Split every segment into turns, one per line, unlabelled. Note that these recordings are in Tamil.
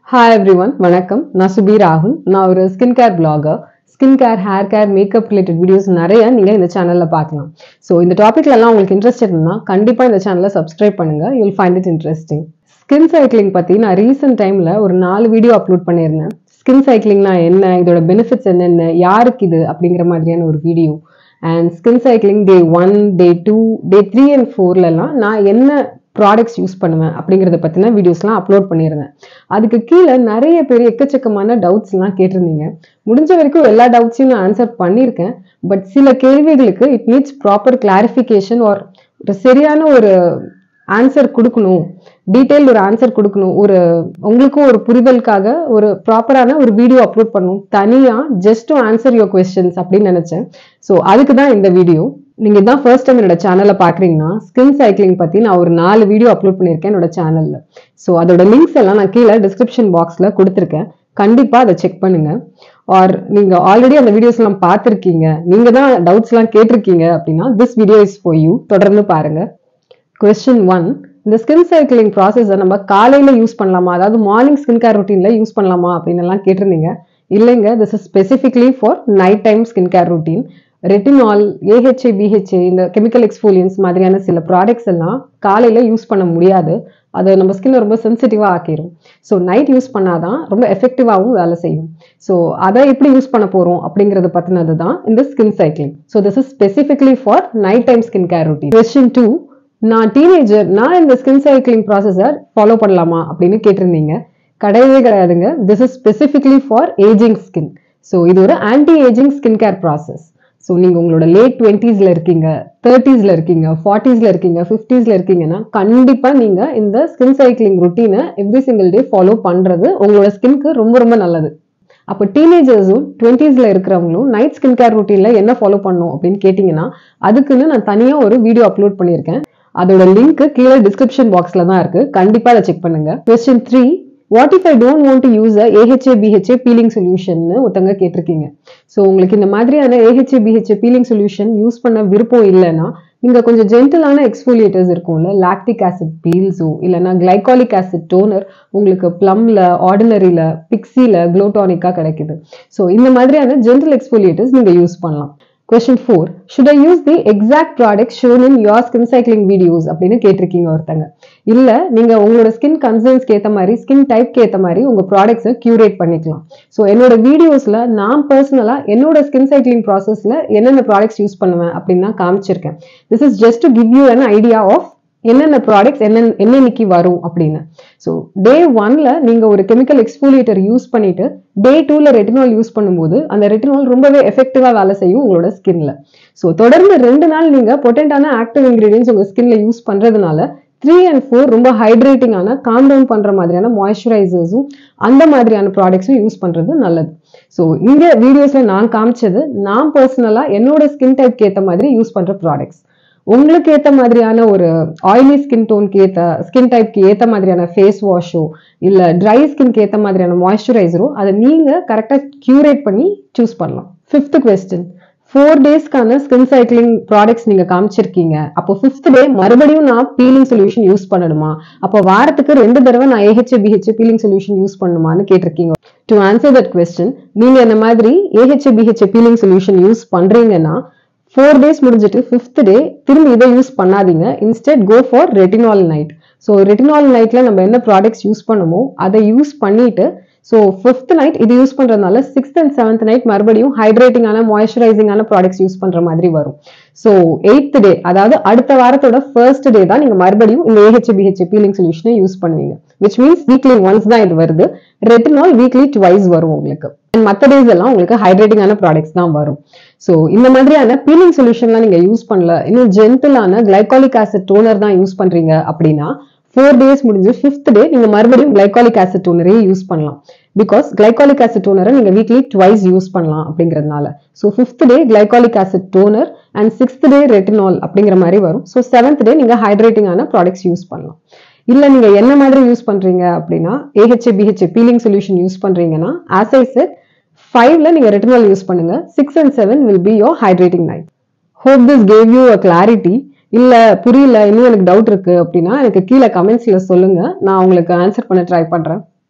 ஹாய் எவ்ரி ஒன் வணக்கம் நான் சுபி ராகுல் நான் ஒரு skin care blogger skin care hair care makeup related videos நிறைய நீங்கள் இந்த சேனலில் பார்க்கலாம் ஸோ இந்த டாப்பிக்லலாம் உங்களுக்கு இன்ட்ரெஸ்ட் இருந்தா கண்டிப்பாக இந்த சேனலை சப்ஸ்கிரைப் பண்ணுங்கள் you'll find it interesting skin cycling பற்றி நான் ரீசெண்ட் டைமில் ஒரு நாலு வீடியோ அப்லோட் பண்ணியிருந்தேன் ஸ்கின் சைக்கிளிங்னா என்ன இதோட பெனிஃபிட்ஸ் என்னென்ன யாருக்கு இது அப்படிங்கிற மாதிரியான ஒரு video and skin cycling day one day two day three and ஃபோர்லலாம் நான் என்ன ப்ராடக்ட்ஸ் யூஸ் பண்ணுவேன் அப்படிங்கிறத பற்றின வீடியோஸ்லாம் அப்லோட் பண்ணியிருந்தேன் அதுக்கு கீழே நிறைய பேர் எக்கச்சக்கமான டவுட்ஸ்லாம் கேட்டிருந்தீங்க முடிஞ்ச வரைக்கும் எல்லா டவுட்ஸையும் நான் ஆன்சர் பண்ணியிருக்கேன் பட் சில கேள்விகளுக்கு it needs proper clarification or ஒரு சரியான ஒரு ஆன்சர் கொடுக்கணும் டீட்டெயில் ஒரு ஆன்சர் கொடுக்கணும் ஒரு உங்களுக்கும் ஒரு புரிதலுக்காக ஒரு ப்ராப்பரான ஒரு வீடியோ அப்லோட் பண்ணணும் தனியாக just to answer your questions அப்படின்னு நினச்சேன் ஸோ அதுக்கு தான் இந்த வீடியோ நீங்கள் இதான் ஃபர்ஸ்ட் டைம் என்னோட சேனலை பார்க்குறீங்கன்னா ஸ்கின் சைக்கிளிங் பற்றி நான் ஒரு நாலு வீடியோ அப்லோட் பண்ணியிருக்கேன் என்னோட சேனலில் ஸோ அதோட லிங்க்ஸ் எல்லாம் நான் கீழே டிஸ்கிரிப்ஷன் பாக்ஸில் கொடுத்துருக்கேன் கண்டிப்பாக அதை செக் பண்ணுங்க ஆர் நீங்கள் ஆல்ரெடி அந்த வீடியோஸ்லாம் பார்த்துருக்கீங்க நீங்கள் தான் டவுட்ஸ்லாம் கேட்டிருக்கீங்க அப்படின்னா this video is for you தொடர்ந்து பாருங்கள் கொஸ்டின் ஒன் இந்த ஸ்கின் சைக்கிளிங் ப்ராசஸை நம்ம காலையில் யூஸ் பண்ணலாமா அதாவது மார்னிங் ஸ்கின் கேர் ரொட்டீனில் யூஸ் பண்ணலாமா அப்படின்னு எல்லாம் கேட்டிருந்தீங்க இல்லைங்க this is specifically for night time skin care routine retinol AHA BHA இந்த கெமிக்கல் எக்ஸ்போலியன்ஸ் மாதிரியான சில ப்ராடக்ட்ஸ் எல்லாம் காலையில் யூஸ் பண்ண முடியாது அது நம்ம ஸ்கின்னை ரொம்ப சென்சிட்டிவாக ஆக்கிரும் ஸோ நைட் யூஸ் பண்ணாதான் ரொம்ப எஃபெக்டிவாகவும் வேலை செய்யும் ஸோ அதை எப்படி யூஸ் பண்ண போகிறோம் அப்படிங்கிறத பற்றினது தான் இந்த skin cycling so this is specifically for night time skin care routine question two நான் டீனேஜர் நான் இந்த ஸ்கின் சைக்கிளிங் ப்ராசஸை ஃபாலோ பண்ணலாமா அப்படின்னு கேட்டிருந்தீங்க கிடையவே கிடையாதுங்க this is specifically for aging skin so இது ஒரு anti aging skin care process so நீங்கள் உங்களோட லேட் டுவெண்ட்டீஸில் இருக்கீங்க தேர்ட்டிஸில் இருக்கீங்க ஃபார்ட்டிஸில் இருக்கீங்க ஃபிஃப்டிஸில் இருக்கீங்கன்னா கண்டிப்பாக நீங்கள் இந்த ஸ்கின் சைக்கிளிங் ருட்டீனை எவ்ரி சிங்கிள் டே ஃபாலோ பண்ணுறது உங்களோட ஸ்கின்க்கு ரொம்ப ரொம்ப நல்லது அப்போ டீனேஜர்ஸும் டுவெண்ட்டீஸில் இருக்கிறவங்களும் நைட் ஸ்கின் கேர் ருட்டீனில் என்ன ஃபாலோ பண்ணும் அப்படின்னு கேட்டிங்கன்னா அதுக்குன்னு நான் தனியாக ஒரு வீடியோ அப்லோட் பண்ணியிருக்கேன் அதோட லிங்க் கீழே டிஸ்கிரிப்ஷன் பாக்ஸில் தான் இருக்குது கண்டிப்பாக அதை செக் பண்ணுங்க question three what if I don't want to use a AHA BHA peeling சொல்யூஷன்னு ஒருத்தங்க கேட்டிருக்கீங்க ஸோ உங்களுக்கு இந்த மாதிரியான AHA BHA peeling solution use பண்ண விருப்பம் இல்லைன்னா நீங்கள் கொஞ்சம் ஜென்டலான எக்ஸ்ஃபோலியேட்டர்ஸ் இருக்கும்ல லாக்டிக் ஆசிட் பீல்ஸோ இல்லைனா கிளைகாலிக் ஆசிட் டோனர் உங்களுக்கு ப்ளம்ல ஆர்டினரியில் பிக்ஸியில் க்ளோட்டானிக்காக கிடைக்குது ஸோ இந்த மாதிரியான ஜென்டல் எக்ஸ்ஃபோலியேட்டர்ஸ் நீங்கள் யூஸ் பண்ணலாம் question four should I use the exact product shown in your skin cycling videos அப்படின்னு கேட்டிருக்கீங்க ஒருத்தங்க இல்ல நீங்க உங்களோட ஸ்கின் கன்சர்ன்ஸ்க்கு ஏற்ற மாதிரி ஸ்கின் டைப்க்கு ஏற்ற மாதிரி உங்க ப்ராடக்ட்ஸை கியூரேட் பண்ணிக்கலாம் ஸோ என்னோட வீடியோஸ்ல நான் பர்சனலா என்னோட ஸ்கின் சைக்கிளிங் ப்ராசஸ்ல என்னென்ன ப்ராடக்ட்ஸ் யூஸ் பண்ணுவேன் அப்படின்னு நான் காமிச்சிருக்கேன் this is just to give you an idea of என்னென்ன ப்ராடக்ட்ஸ் என்ன என்னன்னைக்கு வரும் அப்படின்னு ஸோ டே ஒன்ல நீங்க ஒரு கெமிக்கல் எக்ஸ்போலியேட்டர் யூஸ் பண்ணிட்டு டே டூல ரெட்டினால் யூஸ் பண்ணும்போது அந்த ரெட்டினால் ரொம்பவே எஃபெக்டிவா வேலை செய்யும் உங்களோட ஸ்கின்ல ஸோ தொடர்ந்து ரெண்டு நாள் நீங்க பொட்டன்டான ஆக்டிவ் இன்கிரீடியன்ஸ் உங்க ஸ்கின்ல யூஸ் பண்றதுனால த்ரீ அண்ட் ஃபோர் ரொம்ப ஹைட்ரேட்டிங்கான காம் டவுன் பண்ற மாதிரியான மாய்ஸ்சரைசர்ஸும் அந்த மாதிரியான ப்ராடக்ட்ஸும் யூஸ் பண்றது நல்லது ஸோ இந்த வீடியோஸ்ல நான் காமிச்சது நான் பர்சனலா என்னோட ஸ்கின் டைப்க்கு ஏற்ற மாதிரி யூஸ் பண்ற ப்ராடக்ட்ஸ் உங்களுக்கு ஏற்ற மாதிரியான ஒரு ஆயிலி ஸ்கின் டோனுக்கு ஏற்ற ஸ்கின் டைப்க்கு ஏற்ற மாதிரியான ஃபேஸ் வாஷோ இல்லை ட்ரை ஸ்கின்க்கு ஏற்ற மாதிரியான மாய்ஸ்சரைசரோ அதை நீங்கள் கரெக்டாக க்யூரேட் பண்ணி சூஸ் பண்ணலாம் ஃபிஃப்த் கொஸ்டின் ஃபோர் டேஸ்க்கான ஸ்கின் சைக்கிளிங் ப்ராடக்ட்ஸ் நீங்கள் காமிச்சிருக்கீங்க அப்போ ஃபிஃப்த் டே மறுபடியும் நான் பீலிங் சொல்யூஷன் யூஸ் பண்ணணுமா அப்போ வாரத்துக்கு ரெண்டு தடவை நான் AHA BHA peeling solution use பண்ணுமான்னு கேட்டிருக்கீங்க டு ஆன்சர் தட் கொஸ்டின் நீங்கள் இந்த மாதிரி AHA BHA peeling solution use பண்ணுறீங்கன்னா ஃபோர் டேஸ் முடிஞ்சிட்டு ஃபிஃப்த் டே திரும்பி இதை யூஸ் பண்ணாதீங்க instead go for retinol night so retinol நைட்ல நம்ம என்ன ப்ராடக்ட்ஸ் யூஸ் பண்ணுமோ அதை யூஸ் பண்ணிட்டு ஸோ ஃபிஃப்த் நைட் இது யூஸ் பண்றதுனால சிக்ஸ்த் அண்ட் செவன்த் நைட் மறுபடியும் ஹைட்ரேட்டிங்கான மாய்ஸ்சரைசிங்கான ப்ராடக்ட்ஸ் யூஸ் பண்ற மாதிரி வரும் ஸோ எயித் டே அதாவது அடுத்த வாரத்தோட ஃபர்ஸ்ட் டே தான் நீங்க மறுபடியும் இந்த ஏஹெச்ஏ பிஹெச்ஏ பீலிங் சொல்யூஷனை யூஸ் பண்ணுவீங்க விச் மீன்ஸ் வீக்லி ஒன்ஸ் தான் இது வருது ரெட்டினால் வீக்லி ட்வைஸ் வரும் உங்களுக்கு மற்ற டேஸ் எல்லாம் உங்களுக்கு ஹைட்ரேட்டிங்கான ப்ராடக்ட்ஸ் தான் வரும் ஸோ இந்த மாதிரியான பீலிங் சொல்யூஷன்லாம் நீங்க யூஸ் பண்ணல இன்னும் ஜென்டலான கிளைகாலிக் ஆசிட் டோனர் தான் யூஸ் பண்றீங்க அப்படின்னா ஃபோர் டேஸ் முடிஞ்சு ஃபிஃப்த் டே நீங்க மறுபடியும் கிளைகாலிக் ஆசிட் டோனரே யூஸ் பண்ணலாம் பிகாஸ் கிளைகாலிக் ஆசிட் டோனரை நீங்க வீக்லி ட்வைஸ் யூஸ் பண்ணலாம் அப்படிங்கிறதுனால so fifth day glycolic acid toner and sixth day retinol அப்படிங்கிற மாதிரி வரும் ஸோ செவன்த் டே நீங்க ஹைட்ரேட்டிங்கான ப்ராடக்ட்ஸ் யூஸ் பண்ணலாம் இல்ல நீங்க என்ன மாதிரி யூஸ் பண்றீங்க அப்படின்னா AHA BHA peeling solution use பண்றீங்கன்னா ஆஸ் ஐ செட் ஃபைவ்ல நீங்க ரெட்டினால் யூஸ் பண்ணுங்க six and seven will be your hydrating night hope this gave you a clarity இல்ல புரியல இன்னும் எனக்கு டவுட் இருக்கு அப்படின்னா எனக்கு கீழே கமெண்ட்ஸ்ல சொல்லுங்க நான் உங்களுக்கு ஆன்சர் பண்ண ட்ரை பண்றேன்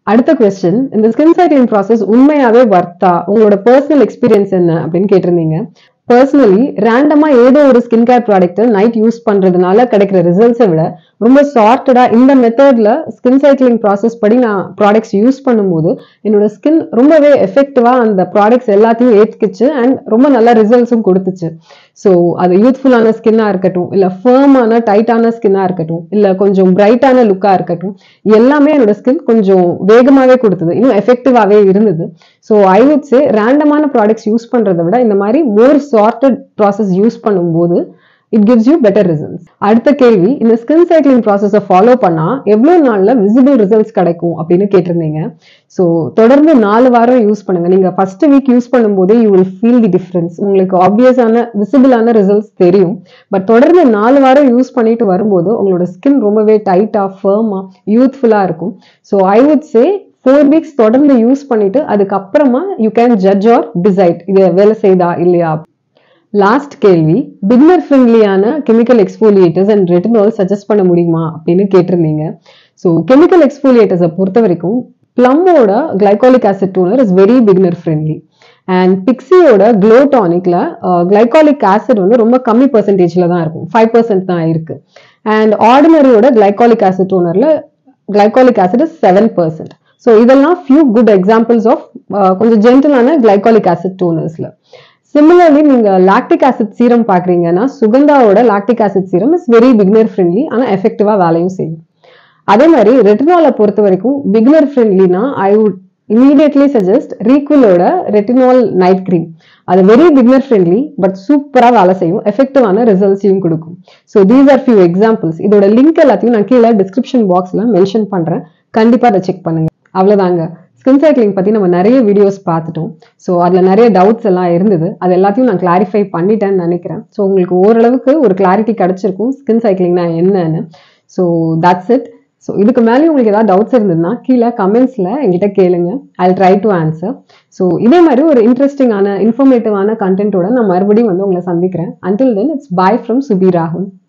அடுத்த கொஸ்டின் இந்த ஸ்கின் சைக்ளிங் ப்ராசஸ் உண்மையாவே வர்த்தா உங்களோட பர்சனல் எக்ஸ்பீரியன்ஸ் என்ன அப்படின்னு கேட்டிருந்தீங்க பர்சனலி ரேண்டமா ஏதோ ஒரு skin care product night use பண்றதுனால கிடைக்கிற ரிசல்ட்ஸை விட ரொம்ப சார்ட்டடா இந்த மெத்தட்ல ஸ்கின் சைக்ளிங் ப்ராசஸ் படி நான் ப்ராடக்ட்ஸ் யூஸ் பண்ணும்போது என்னோட ஸ்கின் ரொம்பவே எஃபெக்டிவா அந்த ப்ராடக்ட்ஸ் எல்லாத்தையும் ஏற்றுக்குச்சு அண்ட் ரொம்ப நல்ல ரிசல்ட்ஸும் கொடுத்துச்சு ஸோ அது யூத்ஃபுல்லான ஸ்கின்னா இருக்கட்டும் இல்ல ஃபேமான டைட்டான ஸ்கின்னா இருக்கட்டும் இல்ல கொஞ்சம் பிரைட்டான லுக்கா இருக்கட்டும் எல்லாமே என்னோட ஸ்கின் கொஞ்சம் வேகமாவே கொடுத்தது இன்னும் எஃபெக்டிவாவே இருந்தது ஸோ ஐ வுட் சே ரேண்டமான ப்ராடக்ட்ஸ் யூஸ் பண்றதை விட இந்த மாதிரி மோர் சார்ட்டட் ப்ராசஸ் யூஸ் பண்ணும்போது it gives you better results அடுத்த கேள்வி இந்த ஸ்கின் சைக்ளிங் ப்ராசஸை ஃபாலோ பண்ணா எவ்வளவு நாள்ல விசிபிள் ரிசல்ட்ஸ் கிடைக்கும் அப்படின்னு கேட்டிருந்தீங்க ஸோ தொடர்ந்து நாலு வாரம் யூஸ் பண்ணுங்க நீங்க ஃபர்ஸ்ட் வீக் யூஸ் பண்ணும்போதே you will feel the difference உங்களுக்கு ஆப்வியஸான விசிபிளான ரிசல்ட்ஸ் தெரியும் பட் தொடர்ந்து நாலு வாரம் யூஸ் பண்ணிட்டு வரும்போது உங்களோட ஸ்கின் ரொம்பவே டைட்டா ஃபர்மா யூத்ஃபுல்லா இருக்கும் so I would say four weeks தொடர்ந்து யூஸ் பண்ணிட்டு அதுக்கப்புறமா you can judge or decide இது வேலை செய்தா இல்லையா லாஸ்ட் கேள்வி பிகினர் ஃப்ரெண்ட்லியான chemical exfoliators and retinol suggest பண்ண முடியுமா அப்படின்னு கேட்டிருந்தீங்க ஸோ கெமிக்கல் எக்ஸ்போலியேட்டர்ஸை பொறுத்த வரைக்கும் பிளம்மோட glycolic acid toner is very beginner friendly and பிக்ஸியோட க்ளோ டானிக்ல கிளைகாலிக் ஆசிட் வந்து ரொம்ப கம்மி பர்சன்டேஜ்ல தான் இருக்கும் ஃபைவ் பர்சன்ட் தான் இருக்கு அண்ட் ஆர்டினரியோட கிளைகாலிக் ஆசிட் டோனர்ல glycolic acid is seven percent so இதெல்லாம் ஃபியூ குட் எக்ஸாம்பிள்ஸ் ஆஃப் கொஞ்சம் ஜென்டலான கிளைகாலிக் ஆசிட் டோனர்ஸ்ல சிமிலர்லி நீங்க லாக்டிக் ஆசிட் சீரம் பாக்குறீங்கன்னா சுகந்தாவோட lactic acid serum is very beginner friendly ஆனா எஃபெக்டிவா வேலையும் செய்யும் அதே மாதிரி ரெட்டினாலை பொறுத்த வரைக்கும் பிகினர் ஃப்ரெண்ட்லினா ஐ வுட் இமீடியட்லி சஜஸ்ட் ரீக்குவலோட ரெட்டினால் நைட் கிரீம் அது வெரி பிகினர் ஃப்ரெண்ட்லி பட் சூப்பரா வேலை செய்யும் எஃபெக்டிவான ரிசல்ட்ஸையும் கொடுக்கும் so these are few examples இதோட லிங்க் எல்லாத்தையும் நான் கீழே டிஸ்கிரிப்ஷன் பாக்ஸ்ல மென்ஷன் பண்றேன் கண்டிப்பா அதை செக் பண்ணுங்க அவ்வளவுதாங்க ஸ்கின் சைக்ளிங் பத்தி நம்ம நிறைய வீடியோஸ் பார்த்துட்டோம் ஸோ அதுல நிறைய டவுட்ஸ் எல்லாம் இருந்தது அது எல்லாத்தையும் நான் கிளாரிஃபை பண்ணிட்டேன்னு நினைக்கிறேன் ஸோ உங்களுக்கு ஓரளவுக்கு ஒரு கிளாரிட்டி கிடைச்சிருக்கும் ஸ்கின் சைக்ளிங்னா என்னன்னு ஸோ தட்ஸ் இட் ஸோ இதுக்கு மேலேயும் உங்களுக்கு ஏதாவது டவுட்ஸ் இருந்ததுன்னா கீழே கமெண்ட்ஸ்ல என்கிட்ட கேளுங்க I try to answer so இதே மாதிரி ஒரு இன்ட்ரெஸ்டிங்கான இன்ஃபர்மேட்டிவான கண்டென்ட்டோட நான் மறுபடியும் வந்து உங்களை சந்திக்கிறேன் until then it's bye from Subi ராகுல்